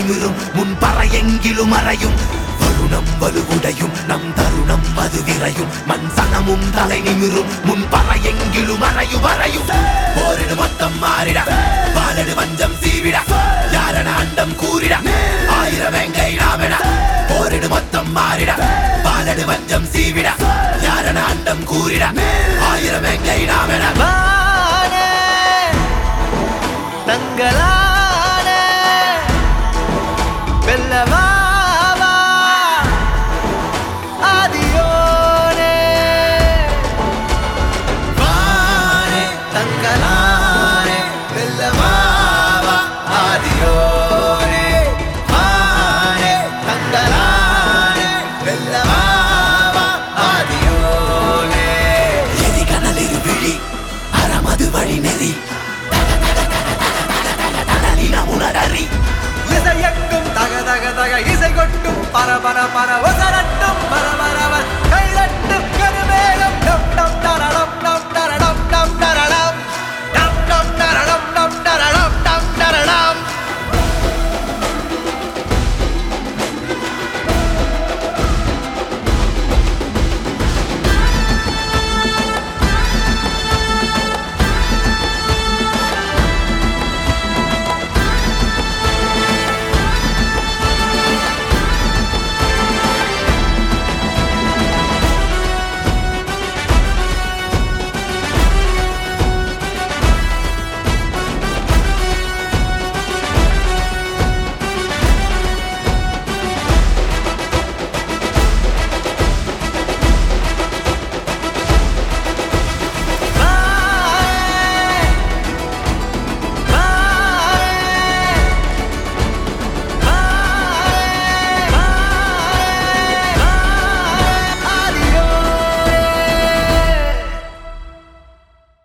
நிமிரும் முன் பறையெங்கிலும் அறையும் வருணம் வலுவுடையும் நம் தருணம் அது விரையும் மண் சனமும் தலை நிமிரும் முன் பறையெங்கிலும் அறையும் அறையும் போரிடு மொத்தம் மாறிட பாலடு வஞ்சம் சீவிட யாரன அண்டம் கூறிட ஆயிரம் எங்கை நாமென போரிடு மொத்தம் மாறிட பாலடு வஞ்சம் சீவிட யாரன அண்டம் கூறிட ஆயிரம் எங்கை நாமென வானே தங்களானே வெல்லவாவா ஆதியோனே வானே தங்களானே வெல்லவாவா ஆதியோனே வானே தங்களானே வெல்லவாவா ஆதியோனே எதி கனலிரு விழி அறமது வழி நெறி உணரறி இசையெங்கும் தக தக தக இசை கொட்டும் பர பர பர ஒசர